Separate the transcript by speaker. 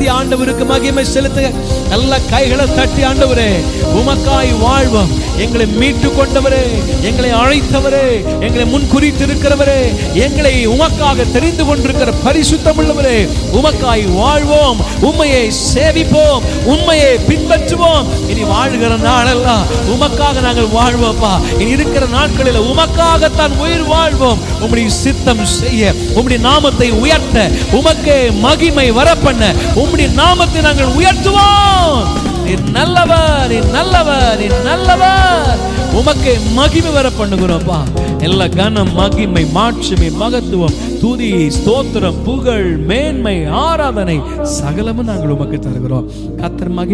Speaker 1: செலுத்தி ஆண்டவருக்கு மகிமை செலுத்துங்க நல்ல கைகளை தட்டி ஆண்டவரே உமக்காய் வாழ்வோம் எங்களை மீட்டு கொண்டவரே எங்களை அழைத்தவரே எங்களை முன் குறித்திருக்கிறவரே எங்களை உமக்காக தெரிந்து கொண்டிருக்கிற பரிசுத்தம் உள்ளவரே உமக்காய் வாழ்வோம் உண்மையை சேவிப்போம் உண்மையை பின்பற்றுவோம் இனி வாழ்கிற நாளெல்லாம் உமக்காக நாங்கள் வாழ்வோம்ப்பா இனி இருக்கிற நாட்களில் உமக்காகத்தான் உயிர் வாழ்வோம் உம்முடைய சித்தம் செய்ய உம்முடைய நாமத்தை உயர்த்த உமக்கே மகிமை வரப்பண்ண உம்முடைய நாமத்தை நாங்கள் உயர்த்துவோம் நீர் நல்லவர் நீர் நல்லவர் நீர் நல்லவர் உமக்கே மகிமை வர பண்ணுகிறோம்ப்பா எல்லா கனம் மகிமை மாட்சிமை மகத்துவம் துதி ஸ்தோத்திரம் புகழ் மேன்மை ஆராதனை சகலமும் நாங்கள் உமக்கு தருகிறோம் கத்தர் மகிமை